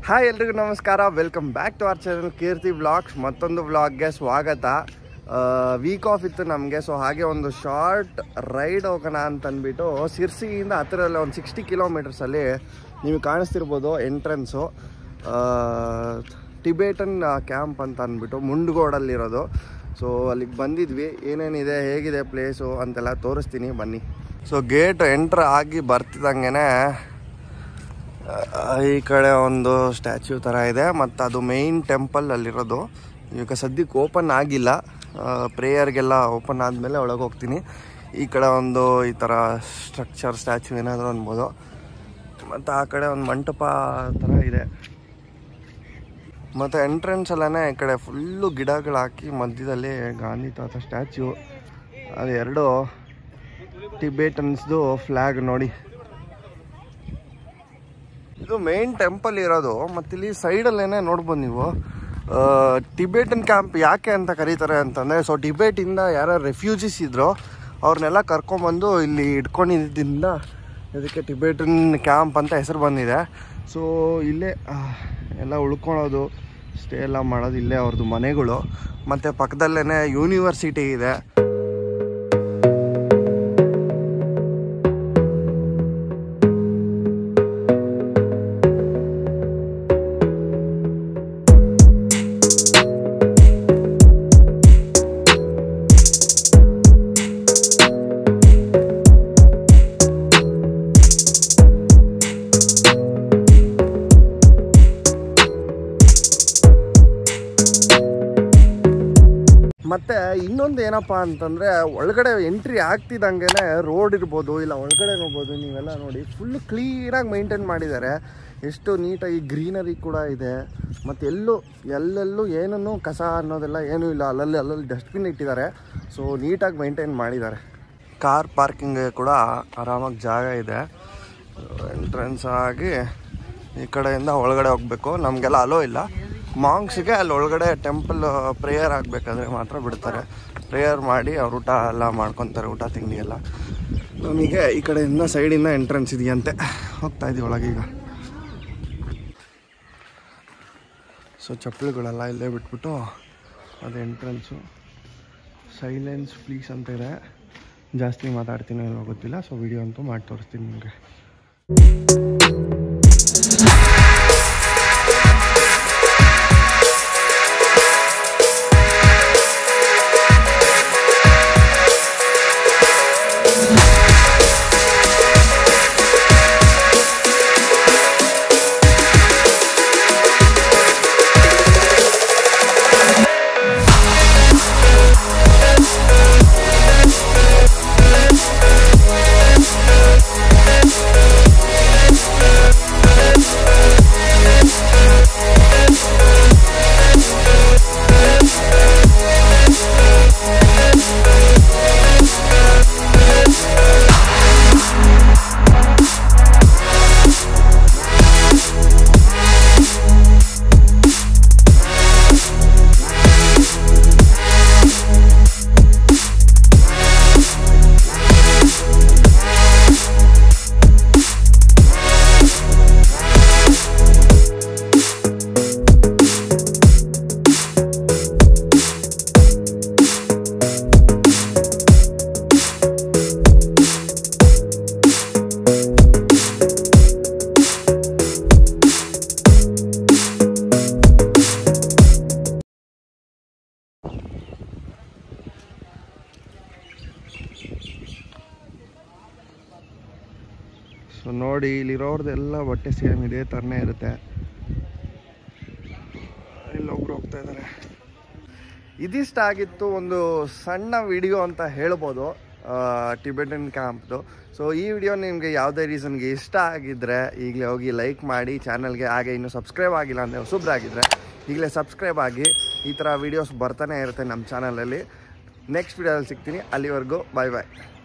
hi ಎಲ್ರಿಗೂ ನಮಸ್ಕಾರ welcome back to our channel Keerthi vlogs ಮತ್ತೊಂದು ವ್ಲಾಗ್ಗೆ ಸ್ವಾಗತ ವೀಕ್ ಆಫ್ ಇತ್ತು ನಮಗೆ ಸೊ ಹಾಗೆ ಒಂದು ಶಾರ್ಟ್ ರೈಡ್ ಹೋಗೋಣ ಅಂತ ಅಂದ್ಬಿಟ್ಟು ಸಿರ್ಸಿಯಿಂದ ಹತ್ತಿರದಲ್ಲಿ ಒಂದು ಸಿಕ್ಸ್ಟಿ ಕಿಲೋಮೀಟರ್ಸಲ್ಲಿ ನೀವು ಕಾಣಿಸ್ತಿರ್ಬೋದು ಎಂಟ್ರೆನ್ಸು ಟಿಬೇಟನ್ ಕ್ಯಾಂಪ್ ಅಂತ ಅಂದ್ಬಿಟ್ಟು ಮುಂಡ್ಗೋಡಲ್ಲಿರೋದು ಸೊ ಅಲ್ಲಿಗೆ ಬಂದಿದ್ವಿ ಏನೇನಿದೆ ಹೇಗಿದೆ ಪ್ಲೇಸು ಅಂತೆಲ್ಲ ತೋರಿಸ್ತೀನಿ ಬನ್ನಿ ಸೊ ಗೇಟ್ ಎಂಟ್ರ್ ಆಗಿ ಬರ್ತಿದ್ದಂಗೆ ಈ ಕಡೆ ಒಂದು ಸ್ಟ್ಯಾಚ್ಯೂ ಥರ ಇದೆ ಮತ್ತು ಅದು ಮೇಯ್ನ್ ಟೆಂಪಲ್ ಅಲ್ಲಿರೋದು ಈಗ ಸದ್ಯಕ್ಕೆ ಓಪನ್ ಆಗಿಲ್ಲ ಪ್ರೇಯರ್ಗೆಲ್ಲ ಓಪನ್ ಆದಮೇಲೆ ಒಳಗೆ ಹೋಗ್ತೀನಿ ಈ ಕಡೆ ಒಂದು ಈ ಥರ ಸ್ಟ್ರಕ್ಚರ್ ಸ್ಟ್ಯಾಚ್ಯೂ ಏನಾದರೂ ಅನ್ಬೋದು ಮತ್ತು ಆ ಕಡೆ ಒಂದು ಮಂಟಪ ಥರ ಇದೆ ಮತ್ತು ಎಂಟ್ರೆನ್ಸ್ ಅಲ್ಲೇ ಈ ಕಡೆ ಫುಲ್ಲು ಗಿಡಗಳು ಹಾಕಿ ಮಧ್ಯದಲ್ಲಿ ಗಾಂಧಿ ತಾತ ಸ್ಟ್ಯಾಚ್ಯೂ ಅದು ಎರಡು ಟಿಬೇಟನ್ಸ್ದು ಫ್ಲ್ಯಾಗ್ ನೋಡಿ ಇದು ಮೇನ್ ಟೆಂಪಲ್ ಇರೋದು ಮತ್ತು ಇಲ್ಲಿ ಸೈಡಲ್ಲೇನೆ ನೋಡ್ಬೋದು ನೀವು ಟಿಬೇಟನ್ ಕ್ಯಾಂಪ್ ಯಾಕೆ ಅಂತ ಕರೀತಾರೆ ಅಂತಂದರೆ ಸೊ ಟಿಬೇಟಿಂದ ಯಾರು ರೆಫ್ಯೂಜಿಸ್ ಇದ್ರೋ ಅವ್ರನ್ನೆಲ್ಲ ಕರ್ಕೊಂಬಂದು ಇಲ್ಲಿ ಇಟ್ಕೊಂಡಿದ್ದರಿಂದ ಇದಕ್ಕೆ ಟಿಬೇಟನ್ ಕ್ಯಾಂಪ್ ಅಂತ ಹೆಸರು ಬಂದಿದೆ ಸೊ ಇಲ್ಲೇ ಆ, ಎಲ್ಲ ಉಳ್ಕೊಳೋದು ಸ್ಟೇ ಎಲ್ಲ ಮಾಡೋದು ಇಲ್ಲೇ ಅವ್ರದ್ದು ಮನೆಗಳು ಮತ್ತು ಪಕ್ಕದಲ್ಲೇ ಯೂನಿವರ್ಸಿಟಿ ಇದೆ ಮತ್ತೆ ಇನ್ನೊಂದು ಏನಪ್ಪ ಅಂತಂದ್ರೆ ಒಳಗಡೆ ಎಂಟ್ರಿ ಆಗ್ತಿದ್ದಂಗೆ ರೋಡ್ ಇರ್ಬೋದು ಇಲ್ಲ ಒಳಗಡೆ ನೋಡ್ಬೋದು ನೀವೆಲ್ಲ ನೋಡಿ ಫುಲ್ ಕ್ಲೀನಾಗಿ ಮೈಂಟೈನ್ ಮಾಡಿದ್ದಾರೆ ಎಷ್ಟು ನೀಟಾಗಿ ಗ್ರೀನರಿ ಕೂಡ ಇದೆ ಮತ್ತು ಎಲ್ಲೂ ಎಲ್ಲೆಲ್ಲೂ ಏನನ್ನು ಕಸ ಅನ್ನೋದೆಲ್ಲ ಏನೂ ಇಲ್ಲ ಅಲ್ಲಲ್ಲಿ ಅಲ್ಲಲ್ಲಿ ಡಸ್ಟ್ಬಿನ್ ಇಟ್ಟಿದ್ದಾರೆ ಸೊ ನೀಟಾಗಿ ಮೈಂಟೈನ್ ಮಾಡಿದ್ದಾರೆ ಕಾರ್ ಪಾರ್ಕಿಂಗ್ ಕೂಡ ಆರಾಮಾಗಿ ಜಾಗ ಇದೆ ಎಂಟ್ರೆನ್ಸ್ ಆಗಿ ಈ ಕಡೆಯಿಂದ ಒಳಗಡೆ ಹೋಗಬೇಕು ನಮಗೆಲ್ಲ ಅಲೋ ಇಲ್ಲ ಮಾಂಗ್ಸ್ಗೆ ಅಲ್ಲಿ ಒಳಗಡೆ ಟೆಂಪಲ್ ಪ್ರೇಯರ್ ಆಗಬೇಕಾದ್ರೆ ಮಾತ್ರ ಬಿಡ್ತಾರೆ ಪ್ರೇಯರ್ ಮಾಡಿ ಅವ್ರು ಊಟ ಎಲ್ಲ ಮಾಡ್ಕೊತಾರೆ ಊಟ ತಿಂಡಿ ಎಲ್ಲ ನಮಗೆ ಈ ಕಡೆಯಿಂದ ಸೈಡಿಂದ ಎಂಟ್ರೆನ್ಸ್ ಇದೆಯಂತೆ ಹೋಗ್ತಾ ಇದೀವಿ ಒಳಗೆ ಈಗ ಸೊ ಚಪ್ಪಲಿಗಳೆಲ್ಲ ಇಲ್ಲೇ ಬಿಟ್ಬಿಟ್ಟು ಅದು ಎಂಟ್ರೆನ್ಸು ಸೈಲೆನ್ಸ್ ಪ್ಲೀಸ್ ಅಂತ ಇದೆ ಜಾಸ್ತಿ ಮಾತಾಡ್ತೀನಿ ಏನೋ ಗೊತ್ತಿಲ್ಲ ಸೊ ವಿಡಿಯೋ ಅಂತೂ ಮಾಡಿ ತೋರಿಸ್ತೀನಿ ನಿಮಗೆ ಸೊ ನೋಡಿ ಇಲ್ಲಿರೋರ್ದೆಲ್ಲ ಬಟ್ಟೆ ಸೇಮ್ ಇದೇ ಥರನೇ ಇರುತ್ತೆ ಇಲ್ಲೊಬ್ರು ಹೋಗ್ತಾ ಇದ್ದಾರೆ ಇದಿಷ್ಟ ಆಗಿತ್ತು ಒಂದು ಸಣ್ಣ ವಿಡಿಯೋ ಅಂತ ಹೇಳ್ಬೋದು ಟಿಬೆಟನ್ ಕ್ಯಾಂಪ್ದು ಸೊ ಈ ವಿಡಿಯೋ ನಿಮಗೆ ಯಾವುದೇ ರೀಸನ್ಗೆ ಇಷ್ಟ ಆಗಿದ್ದರೆ ಈಗಲೇ ಹೋಗಿ ಲೈಕ್ ಮಾಡಿ ಚಾನಲ್ಗೆ ಹಾಗೆ ಇನ್ನೂ ಸಬ್ಸ್ಕ್ರೈಬ್ ಆಗಿಲ್ಲ ಅಂದರೆ ಹೊಸಬ್ರಾಗಿದ್ದರೆ ಈಗಲೇ ಸಬ್ಸ್ಕ್ರೈಬ್ ಆಗಿ ಈ ಥರ ವೀಡಿಯೋಸ್ ಬರ್ತಾನೆ ಇರುತ್ತೆ ನಮ್ಮ ಚಾನಲಲ್ಲಿ ನೆಕ್ಸ್ಟ್ ವಿಡಿಯೋದಲ್ಲಿ ಸಿಗ್ತೀನಿ ಅಲ್ಲಿವರೆಗೂ ಬಾಯ್ ಬಾಯ್